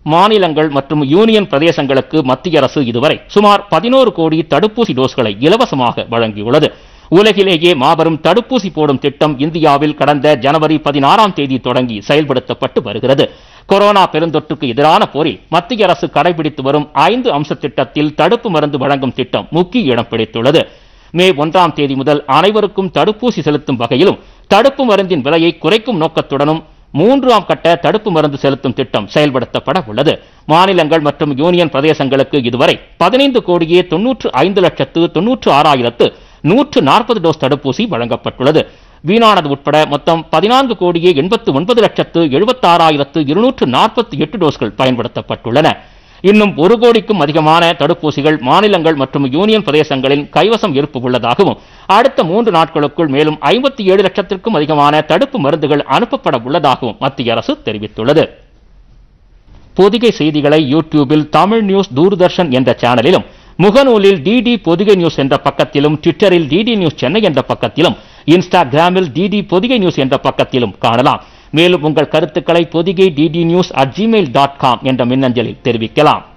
மாநிலங்கள் மற்றும் யூனியன் பிரதேசங்களுக்கு மத்திய அரசு இதுவரை சுமார் பதினோரு கோடி தடுப்பூசி டோஸ்களை இலவசமாக வழங்கியுள்ளது உலகிலேயே மாபெரும் தடுப்பூசி போடும் திட்டம் இந்தியாவில் கடந்த ஜனவரி பதினாறாம் தேதி தொடங்கி செயல்படுத்தப்பட்டு வருகிறது கொரோனா பெருந்தொற்றுக்கு எதிரான போரில் மத்திய அரசு கடைபிடித்து வரும் ஐந்து அம்ச திட்டத்தில் தடுப்பு மருந்து வழங்கும் திட்டம் முக்கிய இடம் பிடித்துள்ளது மே ஒன்றாம் தேதி முதல் அனைவருக்கும் தடுப்பூசி செலுத்தும் வகையிலும் தடுப்பு மருந்தின் விலையை குறைக்கும் நோக்கத்துடனும் மூன்றாம் கட்ட தடுப்பு மருந்து செலுத்தும் திட்டம் செயல்படுத்தப்பட உள்ளது மாநிலங்கள் மற்றும் யூனியன் பிரதேசங்களுக்கு இதுவரை பதினைந்து கோடியே தொன்னூற்று ஐந்து லட்சத்து தொன்னூற்று ஆறாயிரத்து நூற்று நாற்பது டோஸ் தடுப்பூசி வழங்கப்பட்டுள்ளது வீணானது உட்பட மொத்தம் பதினான்கு கோடியே எண்பத்து ஒன்பது லட்சத்து எழுபத்தாறாயிரத்து இருநூற்று நாற்பத்தி எட்டு டோஸ்கள் பயன்படுத்தப்பட்டுள்ளன இன்னும் ஒரு கோடிக்கும் அதிகமான தடுப்பூசிகள் மாநிலங்கள் மற்றும் யூனியன் பிரதேசங்களின் கைவசம் இருப்பு உள்ளதாகவும் அடுத்த மூன்று நாட்களுக்குள் மேலும் ஐம்பத்தி ஏழு லட்சத்திற்கும் அதிகமான தடுப்பு மருந்துகள் அனுப்பப்பட உள்ளதாகவும் மத்திய அரசு தெரிவித்துள்ளது பொதிகை செய்திகளை யூடியூபில் தமிழ் நியூஸ் தூர்தர்ஷன் என்ற சேனலிலும் முகநூலில் டிடி பொதிகை நியூஸ் என்ற பக்கத்திலும் ட்விட்டரில் டிடி நியூஸ் சென்னை என்ற பக்கத்திலும் இன்ஸ்டாகிராமில் டிடி பொதிகை நியூஸ் என்ற பக்கத்திலும் காணலாம் மேலும் உங்கள் கருத்துக்களை Podhigai DD news at Gmail dot com என்ற மின்னஞ்சலில் தெரிவிக்கலாம்